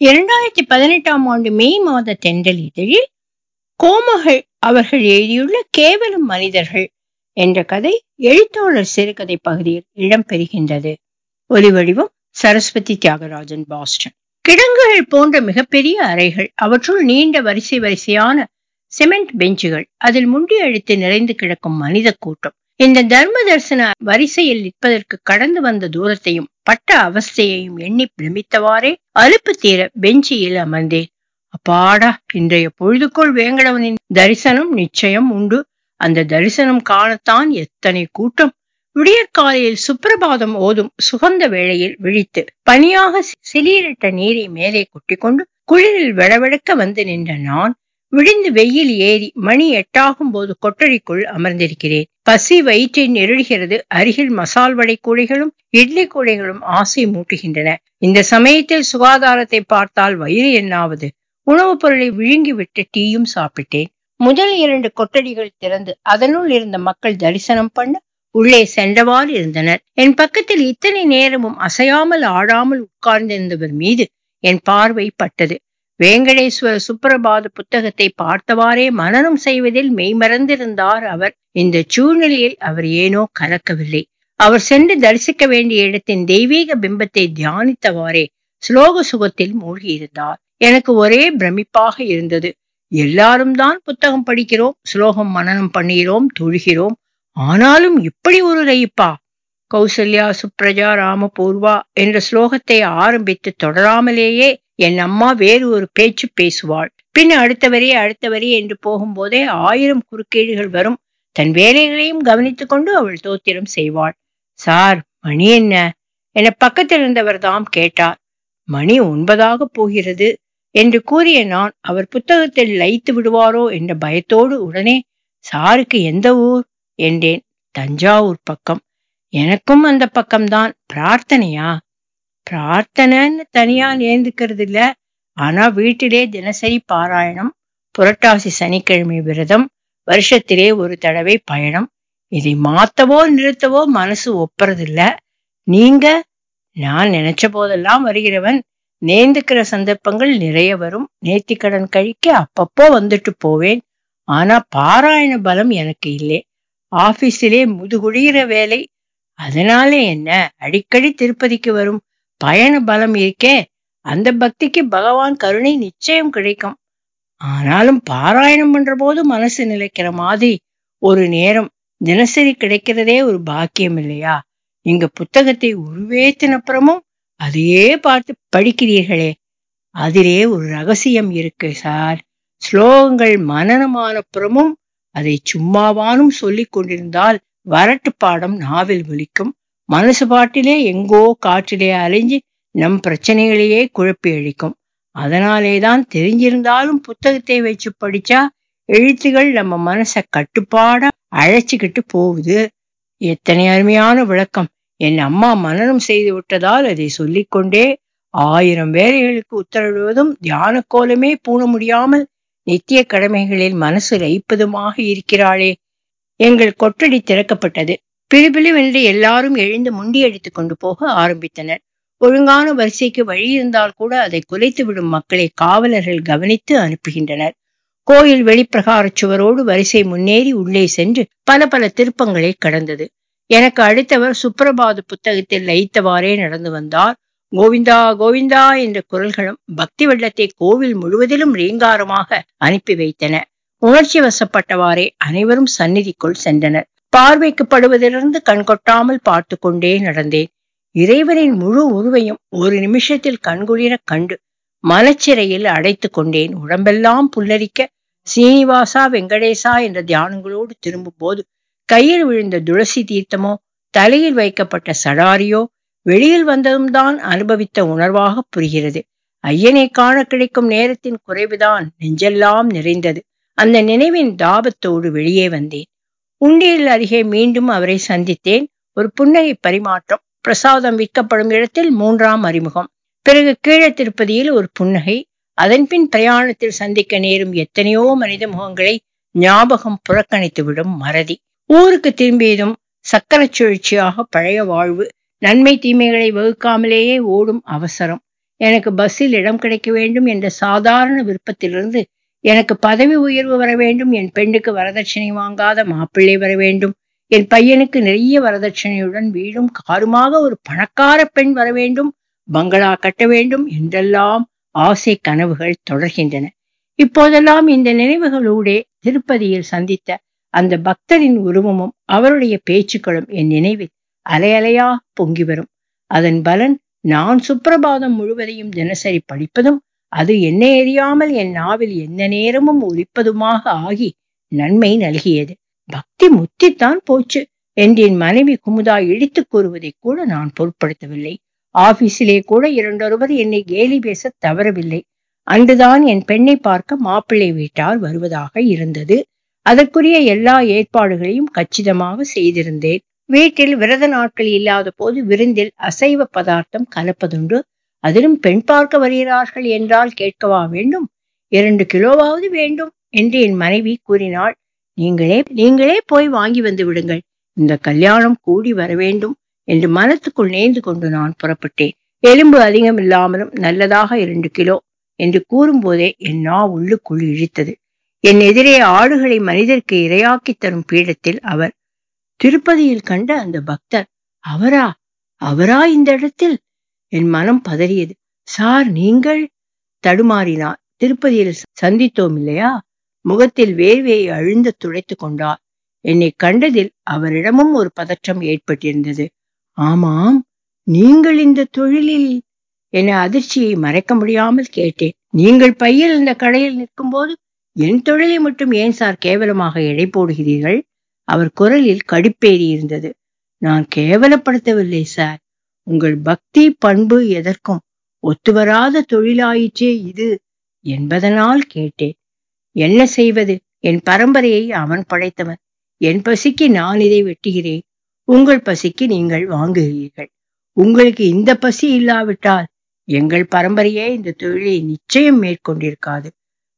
இரண்டாயிரத்தி பதினெட்டாம் ஆண்டு மே மாத தென்றல் இதழில் கோமகள் அவர்கள் எழுதியுள்ள கேவலம் மனிதர்கள் என்ற கதை எழுத்தாளர் சிறுகதை பகுதியில் இடம்பெறுகின்றது ஒலிவடிவம் சரஸ்வதி தியாகராஜன் பாஸ்டன் கிடங்குகள் போன்ற மிகப்பெரிய அறைகள் அவற்றுள் நீண்ட வரிசை வரிசையான சிமெண்ட் பெஞ்சுகள் அதில் முண்டி அழித்து நிறைந்து கிடக்கும் மனித கூட்டம் இந்த தர்ம தரிசன வரிசையில் நிற்பதற்கு கடந்து வந்த தூரத்தையும் பட்ட அவஸ்தையையும் எண்ணி பிரமித்தவாறே அலுப்பு தீர பெஞ்சியில் அமர்ந்தேன் அப்பாடா இன்றைய பொழுதுக்குள் வேங்கடவனின் தரிசனம் நிச்சயம் உண்டு அந்த தரிசனம் காணத்தான் எத்தனை கூட்டம் விடியற்காலையில் சுப்பிரபாதம் ஓதும் சுகந்த வேளையில் விழித்து பனியாக சிலீரிட்ட நீரை மேலே கொட்டிக்கொண்டு குளிரில் வெடவெடக்க வந்து நின்ற நான் விடிந்து வெயில் ஏறி மணி எட்டாகும் போது கொட்டடிக்குள் அமர்ந்திருக்கிறேன் பசி வயிற்றில் நெருழ்கிறது அருகில் மசால் வடை கூடைகளும் இட்லி கூடைகளும் ஆசை மூட்டுகின்றன இந்த சமயத்தில் சுகாதாரத்தை பார்த்தால் வயிறு என்னாவது உணவுப் பொருளை விழுங்கி விட்டு டீயும் சாப்பிட்டேன் முதல் இரண்டு கொட்டடிகள் திறந்து அதனுள் இருந்த மக்கள் தரிசனம் பண்ண உள்ளே சென்றவாறு இருந்தனர் என் பக்கத்தில் இத்தனை நேரமும் அசையாமல் ஆடாமல் உட்கார்ந்திருந்தவர் மீது என் பார்வை பட்டது வேங்கடேஸ்வர சுப்பிரபாத புத்தகத்தை பார்த்தவாறே மனனம் செய்வதில் மெய்மறந்திருந்தார் அவர் இந்த சூழ்நிலையில் அவர் ஏனோ கலக்கவில்லை அவர் சென்று தரிசிக்க வேண்டிய இடத்தின் தெய்வீக பிம்பத்தை தியானித்தவாறே ஸ்லோக சுகத்தில் மூழ்கியிருந்தார் எனக்கு ஒரே பிரமிப்பாக இருந்தது எல்லாரும் தான் புத்தகம் படிக்கிறோம் ஸ்லோகம் மனனம் பண்ணுகிறோம் தொழுகிறோம் ஆனாலும் இப்படி ஒரு ரயிப்பா கௌசல்யா சுப்ரஜா ராமபூர்வா என்ற ஸ்லோகத்தை ஆரம்பித்து தொடராமலேயே என் அம்மா வேறு ஒரு பேச்சு பேசுவாள் பின் அடுத்த வரி அடுத்த வரி என்று போகும்போதே ஆயிரம் குறுக்கீடுகள் வரும் தன் வேலைகளையும் கவனித்துக் கொண்டு அவள் தோத்திரம் செய்வாள் சார் மணி என்ன என பக்கத்தில் இருந்தவர் தாம் கேட்டார் மணி ஒன்பதாக போகிறது என்று கூறிய நான் அவர் புத்தகத்தில் லயித்து விடுவாரோ என்ற பயத்தோடு உடனே சாருக்கு எந்த ஊர் என்றேன் தஞ்சாவூர் பக்கம் எனக்கும் அந்த பக்கம்தான் பிரார்த்தனையா பிரார்த்தனைன்னு தனியா நேர்ந்துக்கிறது இல்ல ஆனா வீட்டிலே தினசரி பாராயணம் புரட்டாசி சனிக்கிழமை விரதம் வருஷத்திலே ஒரு தடவை பயணம் இதை மாத்தவோ நிறுத்தவோ மனசு ஒப்புறதில்ல நீங்க நான் நினைச்ச போதெல்லாம் வருகிறவன் நேர்ந்துக்கிற சந்தர்ப்பங்கள் நிறைய வரும் நேர்த்திக்கடன் கழிக்க அப்பப்போ வந்துட்டு போவேன் ஆனா பாராயண பலம் எனக்கு இல்லை ஆபீஸிலே முதுகுழிகிற வேலை அதனால என்ன அடிக்கடி திருப்பதிக்கு வரும் பயண பலம் இருக்கே அந்த பக்திக்கு பகவான் கருணை நிச்சயம் கிடைக்கும் ஆனாலும் பாராயணம் பண்ற போது மனசு நிலைக்கிற மாதிரி ஒரு நேரம் தினசரி கிடைக்கிறதே ஒரு பாக்கியம் இல்லையா இங்க புத்தகத்தை உருவேத்தினப்புறமும் அதையே பார்த்து படிக்கிறீர்களே அதிலே ஒரு ரகசியம் இருக்கு சார் ஸ்லோகங்கள் மனநமானப்புறமும் அதை சும்மாவானும் சொல்லிக் கொண்டிருந்தால் வரட்டு பாடம் நாவில் ஒலிக்கும் மனசு பாட்டிலே எங்கோ காற்றிலே அலைஞ்சு நம் பிரச்சனைகளையே குழப்பி அழிக்கும் அதனாலேதான் தெரிஞ்சிருந்தாலும் புத்தகத்தை வச்சு படிச்சா எழுத்துகள் நம்ம மனச கட்டுப்பாடா அழைச்சுக்கிட்டு போகுது எத்தனை அருமையான விளக்கம் என் அம்மா மனனம் செய்து விட்டதால் அதை சொல்லிக்கொண்டே ஆயிரம் வேலைகளுக்கு உத்தரவிடுவதும் தியான கோலமே பூண முடியாமல் நித்திய கடமைகளில் மனசு ரைப்பதுமாக இருக்கிறாளே எங்கள் கொட்டடி திறக்கப்பட்டது பிரிபிலிவென்று எல்லாரும் எழுந்து முண்டியடித்துக் கொண்டு போக ஆரம்பித்தனர் ஒழுங்கான வரிசைக்கு வழி இருந்தால் கூட அதை குலைத்து விடும் மக்களை காவலர்கள் கவனித்து அனுப்புகின்றனர் கோயில் வெளிப்பிரகார சுவரோடு வரிசை முன்னேறி உள்ளே சென்று பல பல திருப்பங்களை கடந்தது எனக்கு அடுத்தவர் சுப்பிரபாத புத்தகத்தில் லயித்தவாறே நடந்து வந்தார் கோவிந்தா கோவிந்தா என்ற குரல்களும் பக்தி வெள்ளத்தை கோவில் முழுவதிலும் ரீங்காரமாக அனுப்பி வைத்தன உணர்ச்சி வசப்பட்டவாறே அனைவரும் சந்நிதிக்குள் சென்றனர் பார்வைக்கு படுவதிலிருந்து கண்கொட்டாமல் பார்த்து கொண்டே நடந்தேன் இறைவனின் முழு உருவையும் ஒரு நிமிஷத்தில் கண்குளிர கண்டு மனச்சிறையில் அடைத்து கொண்டேன் உடம்பெல்லாம் புல்லரிக்க சீனிவாசா வெங்கடேசா என்ற தியானங்களோடு திரும்பும் போது கையில் விழுந்த துளசி தீர்த்தமோ தலையில் வைக்கப்பட்ட சடாரியோ வெளியில் வந்ததும் தான் அனுபவித்த உணர்வாக புரிகிறது ஐயனை காண கிடைக்கும் நேரத்தின் குறைவுதான் நெஞ்செல்லாம் நிறைந்தது அந்த நினைவின் தாபத்தோடு வெளியே வந்தேன் உண்டியல் அருகே மீண்டும் அவரை சந்தித்தேன் ஒரு புன்னகை பரிமாற்றம் பிரசாதம் விற்கப்படும் இடத்தில் மூன்றாம் அறிமுகம் பிறகு கீழே திருப்பதியில் ஒரு புன்னகை அதன்பின் பிரயாணத்தில் சந்திக்க நேரும் எத்தனையோ மனித முகங்களை ஞாபகம் புறக்கணித்துவிடும் மறதி ஊருக்கு திரும்பியதும் சக்கரச் சுழற்சியாக பழைய வாழ்வு நன்மை தீமைகளை வகுக்காமலேயே ஓடும் அவசரம் எனக்கு பஸ்ஸில் இடம் கிடைக்க வேண்டும் என்ற சாதாரண விருப்பத்திலிருந்து எனக்கு பதவி உயர்வு வர வேண்டும் என் பெண்ணுக்கு வரதட்சணை வாங்காத மாப்பிள்ளை வர வேண்டும் என் பையனுக்கு நிறைய வரதட்சணையுடன் வீடும் காருமாக ஒரு பணக்கார பெண் வர வேண்டும் பங்களா கட்ட வேண்டும் என்றெல்லாம் ஆசை கனவுகள் தொடர்கின்றன இப்போதெல்லாம் இந்த நினைவுகளூடே திருப்பதியில் சந்தித்த அந்த பக்தரின் உருவமும் அவருடைய பேச்சுக்களும் என் நினைவில் அலையலையா பொங்கி வரும் அதன் பலன் நான் சுப்பிரபாதம் முழுவதையும் தினசரி படிப்பதும் அது என்னை எறியாமல் என் நாவில் எந்த நேரமும் ஒலிப்பதுமாக ஆகி நன்மை நல்கியது பக்தி முத்தித்தான் போச்சு என்று என் மனைவி குமுதா இடித்து கூறுவதை கூட நான் பொருட்படுத்தவில்லை ஆபீஸிலே கூட இரண்டொருவர் என்னை கேலி பேச தவறவில்லை அன்றுதான் என் பெண்ணை பார்க்க மாப்பிள்ளை வீட்டார் வருவதாக இருந்தது அதற்குரிய எல்லா ஏற்பாடுகளையும் கச்சிதமாக செய்திருந்தேன் வீட்டில் விரத நாட்கள் இல்லாத போது விருந்தில் அசைவ பதார்த்தம் கலப்பதுண்டு அதிலும் பெண் பார்க்க வருகிறார்கள் என்றால் கேட்கவா வேண்டும் இரண்டு கிலோவாவது வேண்டும் என்று என் மனைவி கூறினாள் நீங்களே நீங்களே போய் வாங்கி வந்து விடுங்கள் இந்த கல்யாணம் கூடி வர வேண்டும் என்று மனத்துக்குள் நேர்ந்து கொண்டு நான் புறப்பட்டேன் எலும்பு அதிகம் இல்லாமலும் நல்லதாக இரண்டு கிலோ என்று கூறும்போதே என் நா உள்ளுக்குள் இழித்தது என் எதிரே ஆடுகளை மனிதருக்கு இரையாக்கி தரும் பீடத்தில் அவர் திருப்பதியில் கண்ட அந்த பக்தர் அவரா அவரா இந்த இடத்தில் என் மனம் பதறியது சார் நீங்கள் தடுமாறினார் திருப்பதியில் சந்தித்தோம் இல்லையா முகத்தில் வேர்வையை அழுந்த துடைத்து கொண்டார் என்னை கண்டதில் அவரிடமும் ஒரு பதற்றம் ஏற்பட்டிருந்தது ஆமாம் நீங்கள் இந்த தொழிலில் என அதிர்ச்சியை மறைக்க முடியாமல் கேட்டேன் நீங்கள் பையில் இந்த கடையில் நிற்கும் போது என் தொழிலை மட்டும் ஏன் சார் கேவலமாக எடை போடுகிறீர்கள் அவர் குரலில் கடுப்பேறி இருந்தது நான் கேவலப்படுத்தவில்லை சார் உங்கள் பக்தி பண்பு எதற்கும் ஒத்துவராத தொழிலாயிற்றே இது என்பதனால் கேட்டேன் என்ன செய்வது என் பரம்பரையை அவன் படைத்தவன் என் பசிக்கு நான் இதை வெட்டுகிறேன் உங்கள் பசிக்கு நீங்கள் வாங்குகிறீர்கள் உங்களுக்கு இந்த பசி இல்லாவிட்டால் எங்கள் பரம்பரையே இந்த தொழிலை நிச்சயம் மேற்கொண்டிருக்காது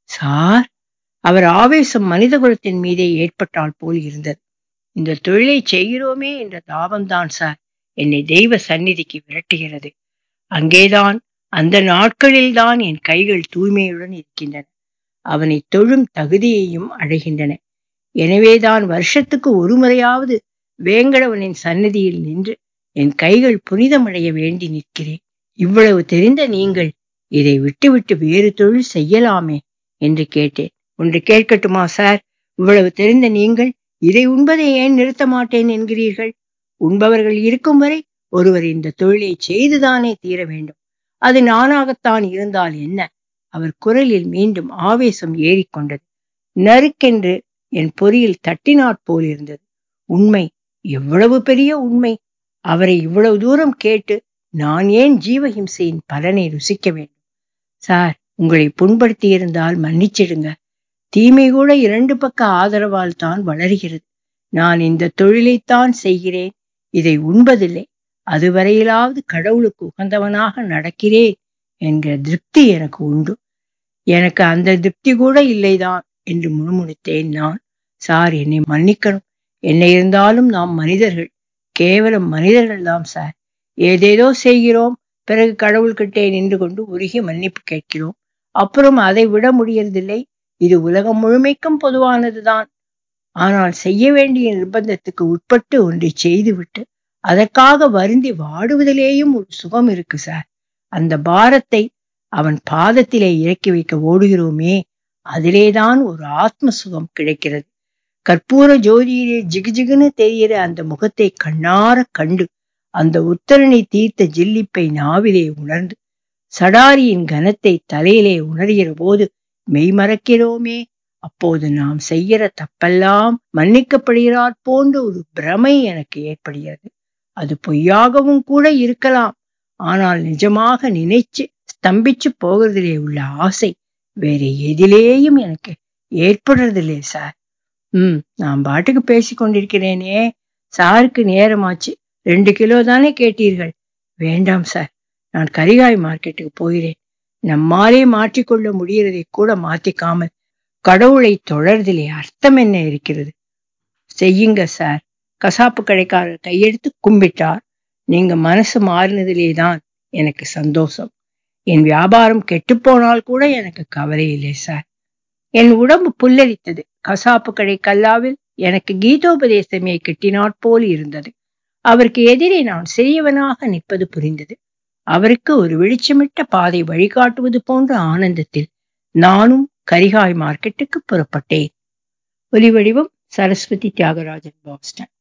சார் அவர் ஆவேசம் மனித குலத்தின் மீதே ஏற்பட்டால் போல் இருந்தது இந்த தொழிலை செய்கிறோமே என்ற தாபம்தான் சார் என்னை தெய்வ சந்நிதிக்கு விரட்டுகிறது அங்கேதான் அந்த நாட்களில்தான் என் கைகள் தூய்மையுடன் இருக்கின்றன அவனை தொழும் தகுதியையும் அடைகின்றன எனவேதான் வருஷத்துக்கு ஒரு முறையாவது வேங்கடவனின் சன்னதியில் நின்று என் கைகள் புனிதமடைய வேண்டி நிற்கிறேன் இவ்வளவு தெரிந்த நீங்கள் இதை விட்டுவிட்டு வேறு தொழில் செய்யலாமே என்று கேட்டேன் ஒன்று கேட்கட்டுமா சார் இவ்வளவு தெரிந்த நீங்கள் இதை உண்பதை ஏன் நிறுத்த மாட்டேன் என்கிறீர்கள் உண்பவர்கள் இருக்கும் வரை ஒருவர் இந்த தொழிலை செய்துதானே தீர வேண்டும் அது நானாகத்தான் இருந்தால் என்ன அவர் குரலில் மீண்டும் ஆவேசம் ஏறிக்கொண்டது நறுக்கென்று என் பொறியில் தட்டினாற் போல் இருந்தது உண்மை எவ்வளவு பெரிய உண்மை அவரை இவ்வளவு தூரம் கேட்டு நான் ஏன் ஜீவஹிம்சையின் பலனை ருசிக்க வேண்டும் சார் உங்களை புண்படுத்தி இருந்தால் மன்னிச்சிடுங்க தீமை கூட இரண்டு பக்க ஆதரவால் தான் வளர்கிறது நான் இந்த தொழிலைத்தான் செய்கிறேன் இதை உண்பதில்லை அதுவரையிலாவது கடவுளுக்கு உகந்தவனாக நடக்கிறேன் என்கிற திருப்தி எனக்கு உண்டு எனக்கு அந்த திருப்தி கூட இல்லைதான் என்று முணுமுணுத்தேன் நான் சார் என்னை மன்னிக்கணும் என்ன இருந்தாலும் நாம் மனிதர்கள் கேவலம் மனிதர்கள் தான் சார் ஏதேதோ செய்கிறோம் பிறகு கடவுள்கிட்டே நின்று கொண்டு உருகி மன்னிப்பு கேட்கிறோம் அப்புறம் அதை விட முடியறதில்லை இது உலகம் முழுமைக்கும் பொதுவானதுதான் ஆனால் செய்ய வேண்டிய நிர்பந்தத்துக்கு உட்பட்டு ஒன்றை செய்துவிட்டு அதற்காக வருந்தி வாடுவதிலேயும் ஒரு சுகம் இருக்கு சார் அந்த பாரத்தை அவன் பாதத்திலே இறக்கி வைக்க ஓடுகிறோமே அதிலேதான் ஒரு ஆத்ம சுகம் கிடைக்கிறது கற்பூர ஜோதியிலே ஜிகுஜிகுன்னு தெரிகிற அந்த முகத்தை கண்ணார கண்டு அந்த உத்தரனை தீர்த்த ஜில்லிப்பை நாவிலே உணர்ந்து சடாரியின் கனத்தை தலையிலே உணர்கிற போது மெய்மறக்கிறோமே அப்போது நாம் செய்கிற தப்பெல்லாம் மன்னிக்கப்படுகிறார் போன்ற ஒரு பிரமை எனக்கு ஏற்படுகிறது அது பொய்யாகவும் கூட இருக்கலாம் ஆனால் நிஜமாக நினைச்சு ஸ்தம்பிச்சு போகிறதிலே உள்ள ஆசை வேற எதிலேயும் எனக்கு ஏற்படுறதில்லை சார் ம் நான் பாட்டுக்கு பேசி கொண்டிருக்கிறேனே சாருக்கு நேரமாச்சு ரெண்டு கிலோ தானே கேட்டீர்கள் வேண்டாம் சார் நான் கரிகாய் மார்க்கெட்டுக்கு போகிறேன் நம்மாலே மாற்றிக்கொள்ள முடியறதை கூட மாத்திக்காமல் கடவுளை தொடர்திலே அர்த்தம் என்ன இருக்கிறது செய்யுங்க சார் கசாப்பு கடைக்காரர் கையெடுத்து கும்பிட்டார் நீங்க மனசு மாறினதிலே தான் எனக்கு சந்தோஷம் என் வியாபாரம் கெட்டுப்போனால் கூட எனக்கு கவலை இல்லை சார் என் உடம்பு புல்லரித்தது கசாப்பு கடை கல்லாவில் எனக்கு கீதோபதேசமே கெட்டினாற்போல் இருந்தது அவருக்கு எதிரே நான் சிறியவனாக நிற்பது புரிந்தது அவருக்கு ஒரு வெளிச்சமிட்ட பாதை வழிகாட்டுவது போன்ற ஆனந்தத்தில் நானும் கரிகாய் மார்க்கெட்டுக்கு புறப்பட்டேன் ஒலிவடிவம் சரஸ்வதி தியாகராஜன் பாஸ்டன்